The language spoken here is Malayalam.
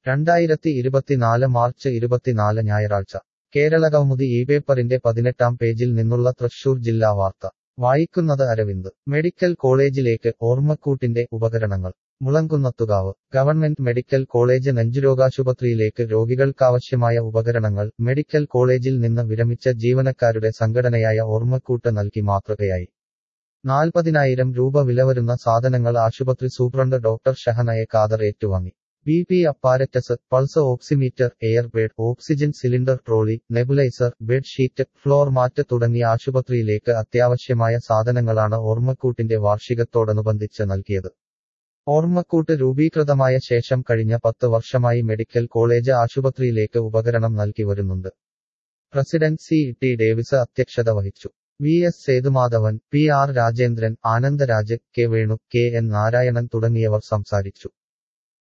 രണ്ടായിരത്തി ഇരുപത്തിനാല് മാർച്ച് ഇരുപത്തിനാല് ഞായറാഴ്ച കേരളകൗമുദി ഈ പേപ്പറിന്റെ പതിനെട്ടാം പേജിൽ നിന്നുള്ള തൃശൂർ ജില്ലാ വാർത്ത വായിക്കുന്നത് അരവിന്ദ് മെഡിക്കൽ കോളേജിലേക്ക് ഓർമ്മക്കൂട്ടിന്റെ ഉപകരണങ്ങൾ മുളങ്കുന്നത്തുകാവ് ഗവൺമെന്റ് മെഡിക്കൽ കോളേജ് നെഞ്ചുരോഗാശുപത്രിയിലേക്ക് രോഗികൾക്കാവശ്യമായ ഉപകരണങ്ങൾ മെഡിക്കൽ കോളേജിൽ നിന്ന് വിരമിച്ച ജീവനക്കാരുടെ സംഘടനയായ ഓർമ്മക്കൂട്ട് നൽകി മാതൃകയായി നാൽപ്പതിനായിരം രൂപ വില വരുന്ന സാധനങ്ങൾ ആശുപത്രി സൂപ്രണ്ട് ഡോക്ടർ ഷഹനയെ കാദർ ഏറ്റുവാങ്ങി B P apparatus pulse oximeter air bed oxygen cylinder trolley nebuliser bed sheet floor mat തുടങ്ങിയ ആശുപത്രിയിലേക്ക് അത്യാവശ്യമായ സാധനങ്ങളാണ് ഓർമ്മക്കൂട്ടിന്റെ വാർഷികത്തോടനുബന്ധിച്ച് നൽകിയത് ഓർമ്മക്കൂട്ട് രൂപീകൃതമായ ശേഷം കഴിഞ്ഞ പത്ത് വർഷമായി മെഡിക്കൽ കോളേജ് ആശുപത്രിയിലേക്ക് ഉപകരണം നൽകി വരുന്നുണ്ട് പ്രസിഡന്റ് സി ടി ഡേവിസ് അധ്യക്ഷത വഹിച്ചു V S Sethumadhavan P R Rajendran Anandaraj K Venu K N Narayanan തുടങ്ങിയവർ സംസാരിച്ചു